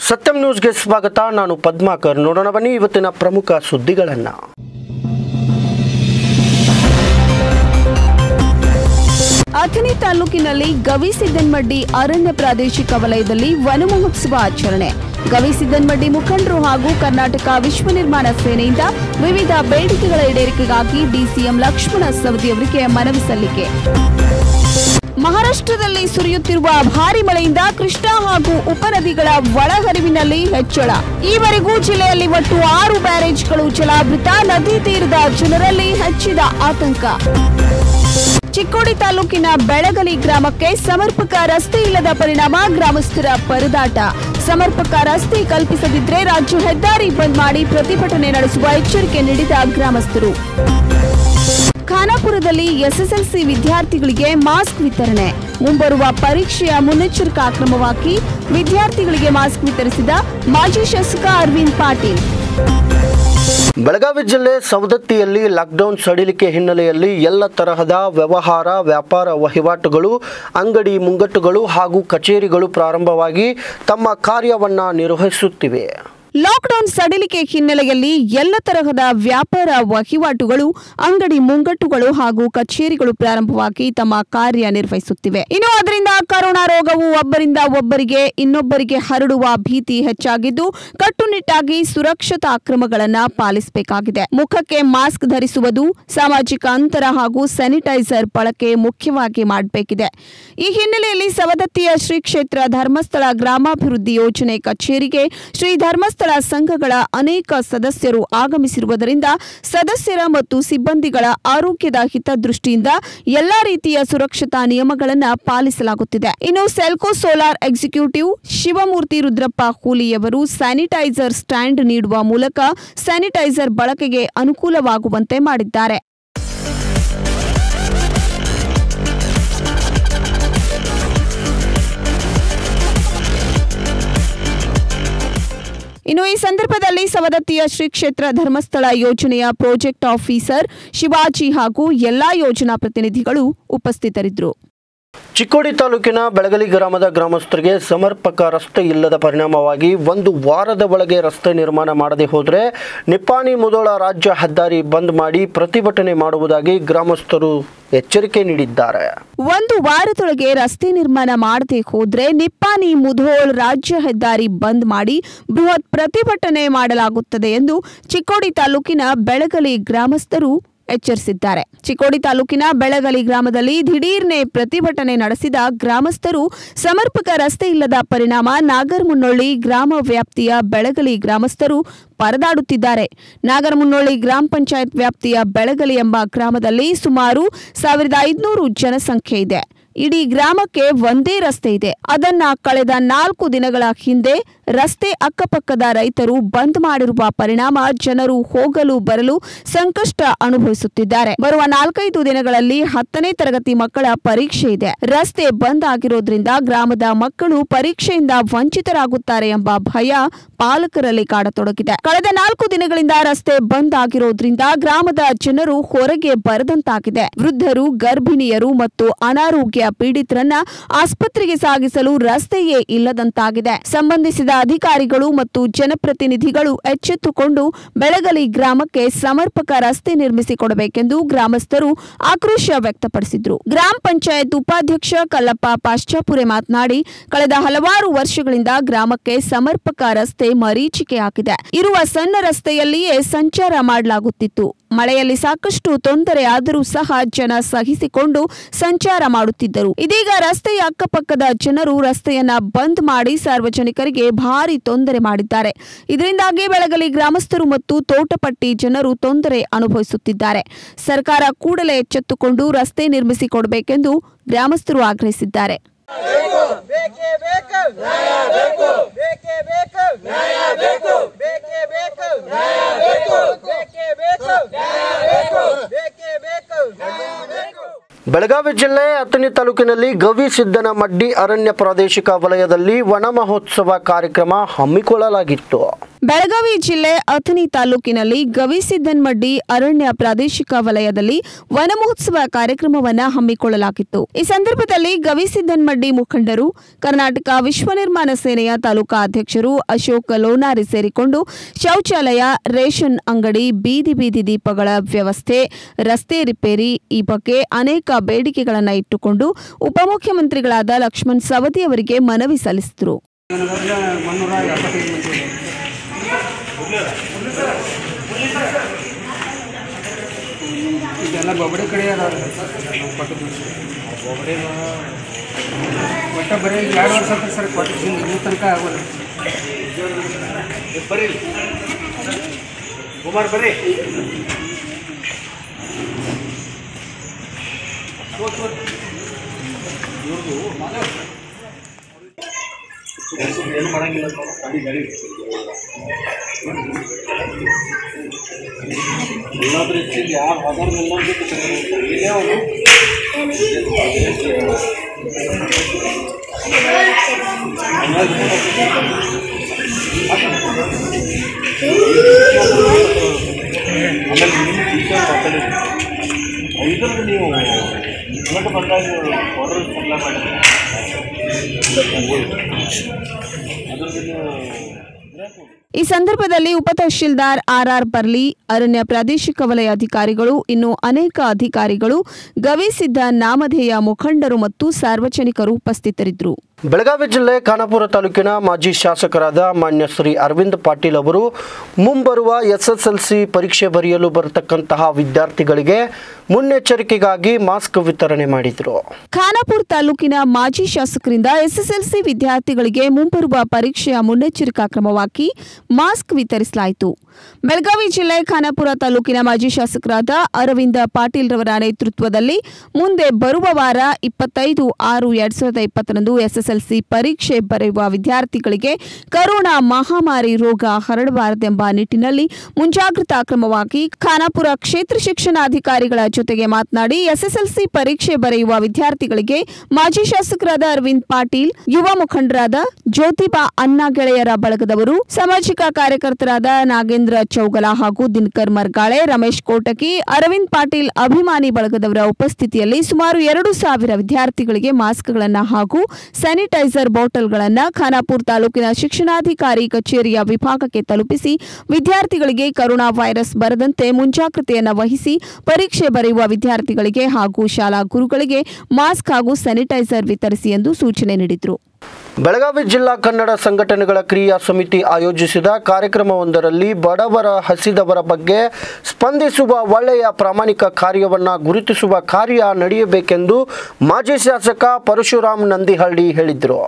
ಸತ್ಯಂ ನ್ಯೂಸ್ಗೆ ಸ್ವಾಗತ ನಾನು ಪದ್ಮಾಕರ್ ನೋಡೋಣ ಬನ್ನಿ ಇವತ್ತಿನ ಪ್ರಮುಖ ಸುದ್ದಿಗಳನ್ನು ಅಥಣಿ ತಾಲೂಕಿನಲ್ಲಿ ಗವಿಸಿದ್ದನ್ಮಡ್ಡಿ ಅರಣ್ಯ ಪ್ರಾದೇಶಿಕ ವಲಯದಲ್ಲಿ ವನ ಮಹೋತ್ಸವ ಆಚರಣೆ ಗವಿಸಿದ್ದನ್ಮಡ್ಡಿ ಮುಖಂಡರು ಹಾಗೂ ಕರ್ನಾಟಕ ವಿಶ್ವ ನಿರ್ಮಾಣ ಸೇನೆಯಿಂದ ವಿವಿಧ ಬೇಡಿಕೆಗಳ ಈಡೇರಿಕೆಗಾಗಿ ಡಿಸಿಎಂ ಲಕ್ಷ್ಮಣ ಸವದಿ ಅವರಿಗೆ ಮನವಿ ಸಲ್ಲಿಕೆ ಮಹಾರಾಷ್ಟ್ರದಲ್ಲಿ ಸುರಿಯುತ್ತಿರುವ ಭಾರಿ ಮಳೆಯಿಂದ ಕೃಷ್ಣಾ ಹಾಗೂ ಉಪನದಿಗಳ ಒಳಹರಿವಿನಲ್ಲಿ ಹೆಚ್ಚಳ ಈವರೆಗೂ ಜಿಲ್ಲೆಯಲ್ಲಿ ಒಟ್ಟು ಆರು ಬ್ಯಾರೇಜ್ಗಳು ಜಲಾವೃತ ನದಿ ತೀರದ ಜನರಲ್ಲಿ ಹೆಚ್ಚಿದ ಆತಂಕ ಚಿಕ್ಕೋಡಿ ತಾಲೂಕಿನ ಬೆಳಗಲಿ ಗ್ರಾಮಕ್ಕೆ ಸಮರ್ಪಕ ರಸ್ತೆ ಇಲ್ಲದ ಪರಿಣಾಮ ಗ್ರಾಮಸ್ಥರ ಪರದಾಟ ಸಮರ್ಪಕ ರಸ್ತೆ ಕಲ್ಪಿಸದಿದ್ರೆ ರಾಜ್ಯ ಹೆದ್ದಾರಿ ಬಂದ್ ಮಾಡಿ ಪ್ರತಿಭಟನೆ ನಡೆಸುವ ಎಚ್ಚರಿಕೆ ನೀಡಿದ ಗ್ರಾಮಸ್ಥರು ಖಾನಾಪುರದಲ್ಲಿ ಎಸ್ಎಸ್ಎಲ್ಸಿ ವಿದ್ಯಾರ್ಥಿಗಳಿಗೆ ಮಾಸ್ಕ್ ವಿತರಣೆ ಮುಂಬರುವ ಪರೀಕ್ಷೆಯ ಮುನ್ನೆಚ್ಚರಿಕಾ ಕ್ರಮವಾಗಿ ವಿದ್ಯಾರ್ಥಿಗಳಿಗೆ ಮಾಸ್ಕ್ ವಿತರಿಸಿದ ಮಾಜಿ ಶಾಸಕ ಅರವಿಂದ್ ಪಾಟೀಲ್ ಬೆಳಗಾವಿ ಜಿಲ್ಲೆ ಸವದತ್ತಿಯಲ್ಲಿ ಲಾಕ್ಡೌನ್ ಸಡಿಲಿಕೆ ಹಿನ್ನೆಲೆಯಲ್ಲಿ ಎಲ್ಲ ತರಹದ ವ್ಯವಹಾರ ವ್ಯಾಪಾರ ವಹಿವಾಟುಗಳು ಅಂಗಡಿ ಮುಂಗಟ್ಟುಗಳು ಹಾಗೂ ಕಚೇರಿಗಳು ಪ್ರಾರಂಭವಾಗಿ ತಮ್ಮ ಕಾರ್ಯವನ್ನ ನಿರ್ವಹಿಸುತ್ತಿವೆ ಲಾಕ್ಡೌನ್ ಸಡಿಲಿಕೆ ಹಿನ್ನೆಲೆಯಲ್ಲಿ ಎಲ್ಲ ತರಹದ ವ್ಯಾಪಾರ ವಹಿವಾಟುಗಳು ಅಂಗಡಿ ಮುಂಗಟ್ಟುಗಳು ಹಾಗೂ ಕಚೇರಿಗಳು ಪ್ರಾರಂಭವಾಗಿ ತಮ್ಮ ಕಾರ್ಯ ನಿರ್ವಹಿಸುತ್ತಿವೆ ಇನ್ನು ಅದರಿಂದ ಕರೋನಾ ರೋಗವು ಒಬ್ಬರಿಂದ ಒಬ್ಬರಿಗೆ ಇನ್ನೊಬ್ಬರಿಗೆ ಹರಡುವ ಭೀತಿ ಹೆಚ್ಚಾಗಿದ್ದು ಕಟ್ಟುನಿಟ್ಟಾಗಿ ಸುರಕ್ಷತಾ ಕ್ರಮಗಳನ್ನು ಪಾಲಿಸಬೇಕಾಗಿದೆ ಮುಖಕ್ಕೆ ಮಾಸ್ಕ್ ಧರಿಸುವುದು ಸಾಮಾಜಿಕ ಅಂತರ ಹಾಗೂ ಸ್ಯಾನಿಟೈಸರ್ ಬಳಕೆ ಮುಖ್ಯವಾಗಿ ಮಾಡಬೇಕಿದೆ ಈ ಹಿನ್ನೆಲೆಯಲ್ಲಿ ಸವದತ್ತಿಯ ಶ್ರೀ ಕ್ಷೇತ್ರ ಧರ್ಮಸ್ಥಳ ಗ್ರಾಮಾಭಿವೃದ್ಧಿ ಯೋಜನೆ ಕಚೇರಿಗೆ ಶ್ರೀ ಧರ್ಮಸ್ಥಳ ಸಂಘಗಳ ಅನೇಕ ಸದಸ್ಯರು ಆಗಮಿಸಿರುವುದರಿಂದ ಸದಸ್ಯರ ಮತ್ತು ಸಿಬ್ಬಂದಿಗಳ ಆರೋಗ್ಯದ ಹಿತದೃಷ್ಟಿಯಿಂದ ಎಲ್ಲಾ ರೀತಿಯ ಸುರಕ್ಷತಾ ನಿಯಮಗಳನ್ನು ಪಾಲಿಸಲಾಗುತ್ತಿದೆ ಇನ್ನು ಸೆಲ್ಕೋ ಸೋಲಾರ್ ಎಕ್ಸಿಕ್ಯೂಟಿವ್ ಶಿವಮೂರ್ತಿ ರುದ್ರಪ್ಪ ಕೂಲಿಯವರು ಸ್ಯಾನಿಟೈಸರ್ ಸ್ಟ್ಯಾಂಡ್ ನೀಡುವ ಮೂಲಕ ಸ್ಯಾನಿಟೈಸರ್ ಬಳಕೆಗೆ ಅನುಕೂಲವಾಗುವಂತೆ ಮಾಡಿದ್ದಾರೆ ಇನ್ನು ಈ ಸಂದರ್ಭದಲ್ಲಿ ಸವದತ್ತಿಯ ಶ್ರೀ ಕ್ಷೇತ್ರ ಧರ್ಮಸ್ಥಳ ಯೋಜನೆಯ ಪ್ರಾಜೆಕ್ಟ್ ಆಫೀಸರ್ ಶಿವಾಜಿ ಹಾಗೂ ಎಲ್ಲಾ ಯೋಜನಾ ಪ್ರತಿನಿಧಿಗಳು ಉಪಸ್ಥಿತರಿದ್ದರು ಚಿಕ್ಕೋಡಿ ತಾಲೂಕಿನ ಬೆಳಗಲಿ ಗ್ರಾಮದ ಗ್ರಾಮಸ್ಥರಿಗೆ ಸಮರ್ಪಕ ರಸ್ತೆ ಇಲ್ಲದ ಪರಿಣಾಮವಾಗಿ ಒಂದು ವಾರದ ಒಳಗೆ ರಸ್ತೆ ನಿರ್ಮಾಣ ಮಾಡದೆ ಹೋದರೆ ನಿಪ್ಪಾಣಿ ಮುದೋಳ ರಾಜ್ಯ ಹೆದ್ದಾರಿ ಬಂದ್ ಮಾಡಿ ಪ್ರತಿಭಟನೆ ಮಾಡುವುದಾಗಿ ಗ್ರಾಮಸ್ಥರು ಎಚ್ಚರಿಕೆ ನೀಡಿದ್ದಾರೆ ಒಂದು ವಾರದೊಳಗೆ ರಸ್ತೆ ನಿರ್ಮಾಣ ಮಾಡದೆ ಹೋದ್ರೆ ನಿಪ್ಪಾನಿ ಮುಧೋಳ್ ರಾಜ್ಯ ಹೆದ್ದಾರಿ ಬಂದ್ ಮಾಡಿ ಬೃಹತ್ ಪ್ರತಿಭಟನೆ ಮಾಡಲಾಗುತ್ತದೆ ಎಂದು ಚಿಕ್ಕೋಡಿ ತಾಲೂಕಿನ ಬೆಳಗಲಿ ಗ್ರಾಮಸ್ಥರು ಎಚ್ಚರಿಸಿದ್ದಾರೆ ಚಿಕ್ಕೋಡಿ ತಾಲೂಕಿನ ಬೆಳಗಲಿ ಗ್ರಾಮದಲ್ಲಿ ದಿಢೀರ್ನೆ ಪ್ರತಿಭಟನೆ ನಡೆಸಿದ ಗ್ರಾಮಸ್ಥರು ಸಮರ್ಪಕ ರಸ್ತೆ ಇಲ್ಲದ ಪರಿಣಾಮ ನಾಗರಮುನ್ನೊಳ್ಳಿ ಗ್ರಾಮ ವ್ಯಾಪ್ತಿಯ ಬೆಳಗಲಿ ಗ್ರಾಮಸ್ಥರು ಪರದಾಡುತ್ತಿದ್ದಾರೆ ನಾಗರಮುನ್ನೊಳ್ಳಿ ಗ್ರಾಮ ಪಂಚಾಯತ್ ವ್ಯಾಪ್ತಿಯ ಬೆಳಗಲಿ ಎಂಬ ಗ್ರಾಮದಲ್ಲಿ ಸುಮಾರು ಸಾವಿರದ ಐದುನೂರು ಜನಸಂಖ್ಯೆ ಇದೆ ಇಡೀ ಗ್ರಾಮಕ್ಕೆ ಒಂದೇ ರಸ್ತೆ ಇದೆ ಅದನ್ನ ಕಳೆದ ನಾಲ್ಕು ದಿನಗಳ ಹಿಂದೆ ರಸ್ತೆ ಅಕ್ಕಪಕ್ಕದ ರೈತರು ಬಂದ್ ಮಾಡಿರುವ ಪರಿಣಾಮ ಜನರು ಹೋಗಲು ಬರಲು ಸಂಕಷ್ಟ ಅನುಭವಿಸುತ್ತಿದ್ದಾರೆ ಬರುವ ನಾಲ್ಕೈದು ದಿನಗಳಲ್ಲಿ ಹತ್ತನೇ ತರಗತಿ ಮಕ್ಕಳ ಪರೀಕ್ಷೆ ಇದೆ ರಸ್ತೆ ಬಂದ್ ಆಗಿರೋದ್ರಿಂದ ಗ್ರಾಮದ ಮಕ್ಕಳು ಪರೀಕ್ಷೆಯಿಂದ ವಂಚಿತರಾಗುತ್ತಾರೆ ಎಂಬ ಭಯ ಪಾಲಕರಲ್ಲಿ ಕಾಡತೊಡಗಿದೆ ಕಳೆದ ನಾಲ್ಕು ದಿನಗಳಿಂದ ರಸ್ತೆ ಬಂದ್ ಆಗಿರೋದ್ರಿಂದ ಗ್ರಾಮದ ಜನರು ಹೊರಗೆ ಬರದಂತಾಗಿದೆ ವೃದ್ಧರು ಗರ್ಭಿಣಿಯರು ಮತ್ತು ಅನಾರೋಗ್ಯ ಪೀಡಿತರನ್ನ ಆಸ್ಪತ್ರೆಗೆ ಸಾಗಿಸಲು ರಸ್ತೆಯೇ ಇಲ್ಲದಂತಾಗಿದೆ ಸಂಬಂಧಿಸಿದ ಅಧಿಕಾರಿಗಳು ಮತ್ತು ಜನಪ್ರತಿನಿಧಿಗಳು ಎಚ್ಚೆತ್ತುಕೊಂಡು ಬೆಳಗಲಿ ಗ್ರಾಮಕ್ಕೆ ಸಮರ್ಪಕ ರಸ್ತೆ ನಿರ್ಮಿಸಿಕೊಡಬೇಕೆಂದು ಗ್ರಾಮಸ್ಥರು ಆಕ್ರೋಶ ವ್ಯಕ್ತಪಡಿಸಿದ್ರು ಗ್ರಾಮ ಪಂಚಾಯತ್ ಉಪಾಧ್ಯಕ್ಷ ಕಲ್ಲಪ್ಪ ಪಾಶ್ಚಾಪುರೆ ಮಾತನಾಡಿ ಕಳೆದ ಹಲವಾರು ವರ್ಷಗಳಿಂದ ಗ್ರಾಮಕ್ಕೆ ಸಮರ್ಪಕ ರಸ್ತೆ ಮರೀಚಿಕೆಯಾಗಿದೆ ಇರುವ ಸಣ್ಣ ರಸ್ತೆಯಲ್ಲಿಯೇ ಸಂಚಾರ ಮಾಡಲಾಗುತ್ತಿತ್ತು ಮಳೆಯಲ್ಲಿ ಸಾಕಷ್ಟು ತೊಂದರೆ ಆದರೂ ಸಹ ಜನ ಸಹಿಸಿಕೊಂಡು ಸಂಚಾರ ಮಾಡುತ್ತಿದ್ದರು ಇದೀಗ ರಸ್ತೆಯ ಅಕ್ಕಪಕ್ಕದ ಜನರು ರಸ್ತೆಯನ್ನ ಬಂದ್ ಮಾಡಿ ಸಾರ್ವಜನಿಕರಿಗೆ ಭಾರಿ ತೊಂದರೆ ಮಾಡಿದ್ದಾರೆ ಇದರಿಂದಾಗಿ ಬೆಳಗಲಿ ಗ್ರಾಮಸ್ಥರು ಮತ್ತು ತೋಟಪಟ್ಟಿ ಜನರು ತೊಂದರೆ ಅನುಭವಿಸುತ್ತಿದ್ದಾರೆ ಸರ್ಕಾರ ಕೂಡಲೇ ಎಚ್ಚೆತ್ತುಕೊಂಡು ರಸ್ತೆ ನಿರ್ಮಿಸಿಕೊಡಬೇಕೆಂದು ಗ್ರಾಮಸ್ಥರು ಆಗ್ರಹಿಸಿದ್ದಾರೆ ಬೇಕೇ ಬೇಕು ನ್ಯಾಯ ಬೇಕು ಬೇಕೇ ಬೇಕು ನ್ಯಾಯ ಬೇಕು ಬೇಕೇ ಬೇಕು ನ್ಯಾಯ ಬೇಕು ಬೇಕೇ ಬೇಕು ನ್ಯಾಯ ಬೇಕು ಬೇಕೇ ಬೇಕು ನ್ಯಾಯ ಬೇಕು ಬೆಳಗಾವಿ ಜಿಲ್ಲೆ ಅಥಣಿ ತಾಲೂಕಿನಲ್ಲಿ ಗವಿಸಿದ್ದನಮಡ್ಡಿ ಅರಣ್ಯ ಪ್ರಾದೇಶಿಕ ವಲಯದಲ್ಲಿ ವನ ಮಹೋತ್ಸವ ಕಾರ್ಯಕ್ರಮ ಹಮ್ಮಿಕೊಳ್ಳಲಾಗಿತ್ತು ಬೆಳಗಾವಿ ಜಿಲ್ಲೆ ಅಥಣಿ ತಾಲೂಕಿನಲ್ಲಿ ಗವಿಸಿದ್ದನ್ಮಡ್ಡಿ ಅರಣ್ಯ ಪ್ರಾದೇಶಿಕ ವಲಯದಲ್ಲಿ ವನ ಮಹೋತ್ಸವ ಕಾರ್ಯಕ್ರಮವನ್ನು ಹಮ್ಮಿಕೊಳ್ಳಲಾಗಿತ್ತು ಈ ಸಂದರ್ಭದಲ್ಲಿ ಗವಿಸಿದ್ದನ್ಮಡ್ಡಿ ಮುಖಂಡರು ಕರ್ನಾಟಕ ವಿಶ್ವ ನಿರ್ಮಾಣ ಸೇನೆಯ ತಾಲೂಕಾ ಅಧ್ಯಕ್ಷರು ಅಶೋಕ್ ಲೋನಾರಿ ಸೇರಿಕೊಂಡು ಶೌಚಾಲಯ ರೇಷನ್ ಅಂಗಡಿ ಬೀದಿ ಬೀದಿ ದೀಪಗಳ ವ್ಯವಸ್ಥೆ ರಸ್ತೆ ರಿಪೇರಿ ಈ ಬಗ್ಗೆ ಅನೇಕ ಬೇಡಿಕೆಗಳನ್ನು ಇಟ್ಟುಕೊಂಡು ಉಪಮುಖ್ಯಮಂತ್ರಿಗಳಾದ ಲಕ್ಷ್ಮಣ್ ಸವದಿ ಅವರಿಗೆ ಮನವಿ ಸಲ್ಲಿಸಿದರು ಮುನ್ನೂರ ಎಪ್ಪತ್ತೈದು ಮಂದಿ ಇದೆಲ್ಲ ಬೊಬ್ಬಡಿ ಕಡೆ ಅದಾವ್ರಿ ನಾವು ಕೊಟ್ಟದ್ದು ಒಟ್ಟ ಬರೀ ಎರಡು ವರ್ಷ ಆಯ್ತು ಸರ್ ಕೊಟ್ಟಿದ್ದು ಇನ್ನೂ ತನಕ ಆಗೋಲ್ಲ ಕುಮಾರ್ ಬರ್ರಿ ಏನು ಮಾಡಂಗಿಲ್ಲ ಗಾಡಿ ಗಾಡಿ ಎಲ್ಲಾದ್ರೂ ಹೆಚ್ಚಿಗೆ ಯಾರು ಆಧಾರ ಇಲ್ಲೇ ಅವನು ಆಮೇಲೆ ನಿಮ್ಮ ಟೀಚರ್ ಮಾತಾಡಿದ್ರು ಇದ್ರದ್ದು ನೀವು ಇವತ್ತು ಬಂದಾಗ ಆರ್ಡರ್ ಸಪ್ಲೈ ಮಾಡಿದ್ರೆ ಅದ್ರದ್ದು ನೀವು ಇದ್ರಾಕು ಈ ಸಂದರ್ಭದಲ್ಲಿ ಉಪತಹಶೀಲ್ದಾರ್ ಆರ್ಆರ್ ಪರ್ಲಿ ಅರಣ್ಯ ಪ್ರಾದೇಶಿಕ ವಲಯ ಅಧಿಕಾರಿಗಳು ಇನ್ನು ಅನೇಕ ಅಧಿಕಾರಿಗಳು ಗವಿಸಿದ್ದ ನಾಮಧೇಯ ಮುಖಂಡರು ಮತ್ತು ಸಾರ್ವಜನಿಕರು ಉಪಸ್ಥಿತರಿದ್ದರು ಬೆಳಗಾವಿ ಜಿಲ್ಲೆ ಖಾನಾಪುರ ತಾಲೂಕಿನ ಮಾಜಿ ಶಾಸಕರಾದ ಮಾನ್ಯ ಶ್ರೀ ಅರವಿಂದ್ ಪಾಟೀಲ್ ಅವರು ಮುಂಬರುವ ಎಸ್ಎಸ್ಎಲ್ಸಿ ಪರೀಕ್ಷೆ ಬರೆಯಲು ಬರತಕ್ಕಂತಹ ವಿದ್ಯಾರ್ಥಿಗಳಿಗೆ ಮುನ್ನೆಚ್ಚರಿಕೆಗಾಗಿ ಮಾಸ್ಕ್ ವಿತರಣೆ ಮಾಡಿದರು ಖಾನಾಪುರ ತಾಲೂಕಿನ ಮಾಜಿ ಶಾಸಕರಿಂದ ಎಸ್ಎಸ್ಎಲ್ಸಿ ವಿದ್ಯಾರ್ಥಿಗಳಿಗೆ ಮುಂಬರುವ ಪರೀಕ್ಷೆಯ ಮುನ್ನೆಚ್ಚರಿಕಾ ಕ್ರಮವಾಗಿ ಮಾಸ್ಕ್ ವಿತರಿಸಲಾಯಿತು ಬೆಳಗಾವಿ ಜಿಲ್ಲೆ ಖಾನಾಪುರ ತಾಲೂಕಿನ ಮಾಜಿ ಶಾಸಕರಾದ ಅರವಿಂದ ಪಾಟೀಲ್ ರವರ ನೇತೃತ್ವದಲ್ಲಿ ಮುಂದೆ ಬರುವ ವಾರ ಇಪ್ಪತ್ತೈದು ಆರು ಎರಡ್ ಸಾವಿರದ ಇಪ್ಪತ್ತರಂದು ಎಸ್ಎಸ್ಎಲ್ಸಿ ಪರೀಕ್ಷೆ ಬರೆಯುವ ವಿದ್ಯಾರ್ಥಿಗಳಿಗೆ ಕರೋನಾ ಮಹಾಮಾರಿ ರೋಗ ಹರಡಬಾರದೆಂಬ ನಿಟ್ಟಿನಲ್ಲಿ ಮುಂಜಾಗ್ರತಾ ಕ್ರಮವಾಗಿ ಖಾನಾಪುರ ಕ್ಷೇತ್ರ ಶಿಕ್ಷಣಾಧಿಕಾರಿಗಳ ಜೊತೆಗೆ ಮಾತನಾಡಿ ಎಸ್ಎಸ್ಎಲ್ಸಿ ಪರೀಕ್ಷೆ ಬರೆಯುವ ವಿದ್ಯಾರ್ಥಿಗಳಿಗೆ ಮಾಜಿ ಶಾಸಕರಾದ ಅರವಿಂದ್ ಪಾಟೀಲ್ ಯುವ ಮುಖಂಡರಾದ ಜ್ಯೋತಿಬಾ ಅನ್ನ ಗೆಳೆಯರ ಬಳಗದವರು ಸಾಮಾಜಿಕ ಕಾರ್ಯಕರ್ತರಾದ ನಾಗೇಂದ್ರ ಚೌಗಲ ಹಾಗೂ ದಿನಕರ್ ಮರ್ಗಾಳೆ ರಮೇಶ್ ಕೋಟಕಿ ಅರವಿಂದ್ ಪಾಟೀಲ್ ಅಭಿಮಾನಿ ಬಳಗದವರ ಉಪಸ್ಥಿತಿಯಲ್ಲಿ ಸುಮಾರು ಎರಡು ಸಾವಿರ ವಿದ್ಯಾರ್ಥಿಗಳಿಗೆ ಮಾಸ್ಕ್ಗಳನ್ನು ಹಾಗೂ ಸ್ಯಾನಿಟೈಸರ್ ಬಾಟಲ್ಗಳನ್ನು ಖಾನಾಪುರ ತಾಲೂಕಿನ ಶಿಕ್ಷಣಾಧಿಕಾರಿ ಕಚೇರಿಯ ವಿಭಾಗಕ್ಕೆ ತಲುಪಿಸಿ ವಿದ್ಯಾರ್ಥಿಗಳಿಗೆ ಕರೋನಾ ವೈರಸ್ ಬರದಂತೆ ಮುಂಜಾಗ್ರತೆಯನ್ನು ವಹಿಸಿ ಪರೀಕ್ಷೆ ಬರೆಯುವ ವಿದ್ಯಾರ್ಥಿಗಳಿಗೆ ಹಾಗೂ ಶಾಲಾ ಗುರುಗಳಿಗೆ ಮಾಸ್ಕ್ ಹಾಗೂ ಸ್ಯಾನಿಟೈಸರ್ ವಿತರಿಸಿ ಎಂದು ಸೂಚನೆ ನೀಡಿದರು ಬೆಳಗಾವಿ ಜಿಲ್ಲಾ ಕನ್ನಡ ಸಂಘಟನೆಗಳ ಕ್ರಿಯಾ ಸಮಿತಿ ಆಯೋಜಿಸಿದ ಕಾರ್ಯಕ್ರಮವೊಂದರಲ್ಲಿ ಬಡವರ ಹಸಿದವರ ಬಗ್ಗೆ ಸ್ಪಂದಿಸುವ ಒಳ್ಳೆಯ ಪ್ರಾಮಾಣಿಕ ಕಾರ್ಯವನ್ನು ಗುರುತಿಸುವ ಕಾರ್ಯ ನಡೆಯಬೇಕೆಂದು ಮಾಜಿ ಶಾಸಕ ಪರಶುರಾಮ್ ನಂದಿಹಳ್ಳಿ ಹೇಳಿದರು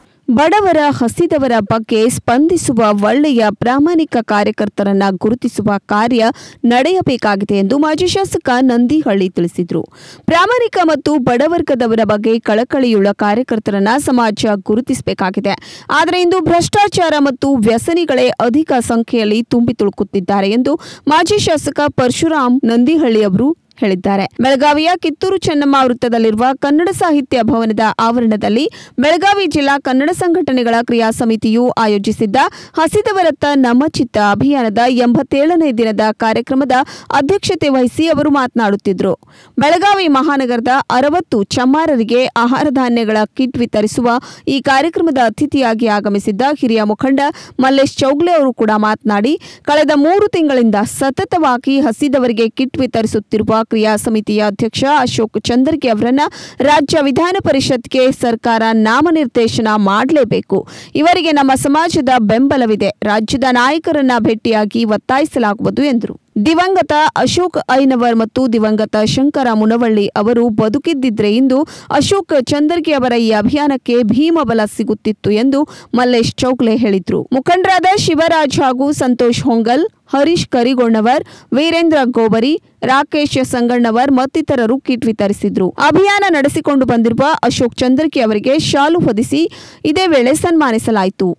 ಬಡವರ ಹಸಿದವರ ಬಗ್ಗೆ ಸ್ಪಂದಿಸುವ ಒಳ್ಳೆಯ ಪ್ರಾಮಾಣಿಕ ಕಾರ್ಯಕರ್ತರನ್ನ ಗುರುತಿಸುವ ಕಾರ್ಯ ನಡೆಯಬೇಕಾಗಿದೆ ಎಂದು ಮಾಜಿ ಶಾಸಕ ನಂದಿಹಳ್ಳಿ ತಿಳಿಸಿದರು ಪ್ರಾಮಾಣಿಕ ಮತ್ತು ಬಡವರ್ಗದವರ ಬಗ್ಗೆ ಕಳಕಳಿಯುಳ್ಳ ಕಾರ್ಯಕರ್ತರನ್ನ ಸಮಾಜ ಗುರುತಿಸಬೇಕಾಗಿದೆ ಆದರೆ ಇಂದು ಭ್ರಷ್ಟಾಚಾರ ಮತ್ತು ವ್ಯಸನಿಗಳೇ ಅಧಿಕ ಸಂಖ್ಯೆಯಲ್ಲಿ ತುಂಬಿ ತುಳುಕುತ್ತಿದ್ದಾರೆ ಎಂದು ಮಾಜಿ ಶಾಸಕ ಪರಶುರಾಮ್ ನಂದಿಹಳ್ಳಿ ಅವರು ಹೇಳಿದ್ದಾರೆ ಬೆಳಗಾವಿಯ ಕಿತ್ತೂರು ಚೆನ್ನಮ್ಮ ವೃತ್ತದಲ್ಲಿರುವ ಕನ್ನಡ ಸಾಹಿತ್ಯ ಭವನದ ಆವರಣದಲ್ಲಿ ಬೆಳಗಾವಿ ಜಿಲ್ಲಾ ಕನ್ನಡ ಸಂಘಟನೆಗಳ ಕ್ರಿಯಾ ಸಮಿತಿಯು ಆಯೋಜಿಸಿದ್ದ ಹಸಿದವರತ್ತ ನಮ್ಮ ಚಿತ್ತ ಅಭಿಯಾನದ ಎಂಬತ್ತೇಳನೇ ದಿನದ ಕಾರ್ಯಕ್ರಮದ ಅಧ್ಯಕ್ಷತೆ ವಹಿಸಿ ಅವರು ಮಾತನಾಡುತ್ತಿದ್ದರು ಬೆಳಗಾವಿ ಮಹಾನಗರದ ಅರವತ್ತು ಚಮ್ಮಾರರಿಗೆ ಆಹಾರ ಧಾನ್ಯಗಳ ಕಿಟ್ ವಿತರಿಸುವ ಈ ಕಾರ್ಯಕ್ರಮದ ಅತಿಥಿಯಾಗಿ ಆಗಮಿಸಿದ್ದ ಹಿರಿಯ ಮುಖಂಡ ಮಲ್ಲೇಶ್ ಚೌಗ್ಲೆ ಅವರು ಕೂಡ ಮಾತನಾಡಿ ಕಳೆದ ಮೂರು ತಿಂಗಳಿಂದ ಸತತವಾಗಿ ಹಸಿದವರಿಗೆ ಕಿಟ್ ವಿತರಿಸುತ್ತಿರುವ ಕ್ರಿಯಾ ಸಮಿತಿಯ ಅಧ್ಯಕ್ಷ ಅಶೋಕ್ ಚಂದರ್ಗಿ ಅವರನ್ನ ರಾಜ್ಯ ವಿಧಾನ ಪರಿಷತ್ಗೆ ಸರ್ಕಾರ ನಾಮನಿರ್ದೇಶನ ಮಾಡಲೇಬೇಕು ಇವರಿಗೆ ನಮ್ಮ ಸಮಾಜದ ಬೆಂಬಲವಿದೆ ರಾಜ್ಯದ ನಾಯಕರನ್ನ ಭೇಟಿಯಾಗಿ ಒತ್ತಾಯಿಸಲಾಗುವುದು ಎಂದರು ದಿವಂಗತ ಅಶೋಕ್ ಐನವರ್ ಮತ್ತು ದಿವಂಗತ ಶಂಕರ ಮುನವಳ್ಳಿ ಅವರು ಬದುಕಿದ್ದಿದ್ರೆ ಇಂದು ಅಶೋಕ್ ಚಂದರ್ಗಿ ಅವರ ಈ ಅಭಿಯಾನಕ್ಕೆ ಭೀಮಬಲ ಸಿಗುತ್ತಿತ್ತು ಎಂದು ಮಲ್ಲೇಶ್ ಚೌಕ್ಲೆ ಹೇಳಿದ್ರು ಮುಖಂಡರಾದ ಶಿವರಾಜ್ ಹಾಗೂ ಸಂತೋಷ್ ಹೊಂಗಲ್ ಹರೀಶ್ ಕರಿಗೊಣ್ಣವರ್ ವೀರೇಂದ್ರ ಗೋಬರಿ ರಾಕೇಶ್ ಸಂಗಣ್ಣವರ್ ಮತ್ತಿತರರು ಕಿಟ್ ವಿತರಿಸಿದ್ರು ಅಭಿಯಾನ ನಡೆಸಿಕೊಂಡು ಬಂದಿರುವ ಅಶೋಕ್ ಚಂದ್ರಕಿ ಅವರಿಗೆ ಶಾಲು ಹೊದಿಸಿ ಇದೇ ವೇಳೆ ಸನ್ಮಾನಿಸಲಾಯಿತು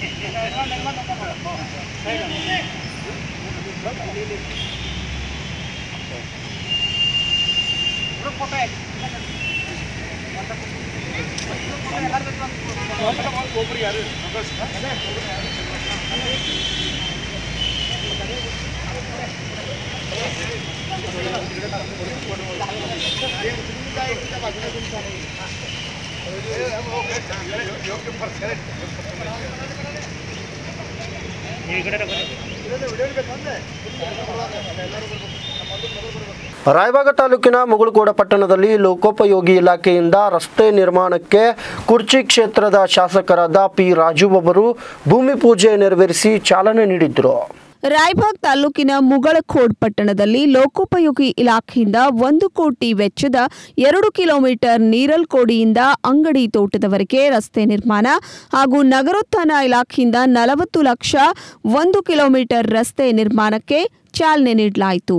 ರಾಯಬಾಗ ತಾಲೂಕಿನ ಮುಗುಳುಕೋಡ ಪಟ್ಟಣದಲ್ಲಿ ಲೋಕೋಪಯೋಗಿ ಇಲಾಖೆಯಿಂದ ರಸ್ತೆ ನಿರ್ಮಾಣಕ್ಕೆ ಕುರ್ಚಿ ಕ್ಷೇತ್ರದ ಶಾಸಕರಾದ ಪಿ ರಾಜು ಅವರು ಭೂಮಿ ಪೂಜೆ ನೆರವೇರಿಸಿ ಚಾಲನೆ ನೀಡಿದ್ರು ರಾಯಬಾಗ್ ತಾಲೂಕಿನ ಮುಗಳಖೋಡ್ ಪಟ್ಟಣದಲ್ಲಿ ಲೋಕೋಪಯೋಗಿ ಇಲಾಖೆಯಿಂದ ಒಂದು ಕೋಟಿ ವೆಚ್ಚದ ಎರಡು ಕಿಲೋಮೀಟರ್ ನೀರಲ್ಕೋಡಿಯಿಂದ ಅಂಗಡಿ ತೋಟದವರೆಗೆ ರಸ್ತೆ ನಿರ್ಮಾಣ ಹಾಗೂ ನಗರೋತ್ಥಾನ ಇಲಾಖೆಯಿಂದ ನಲವತ್ತು ಲಕ್ಷ ಒಂದು ಕಿಲೋಮೀಟರ್ ರಸ್ತೆ ನಿರ್ಮಾಣಕ್ಕೆ ಚಾಲನೆ ನೀಡಲಾಯಿತು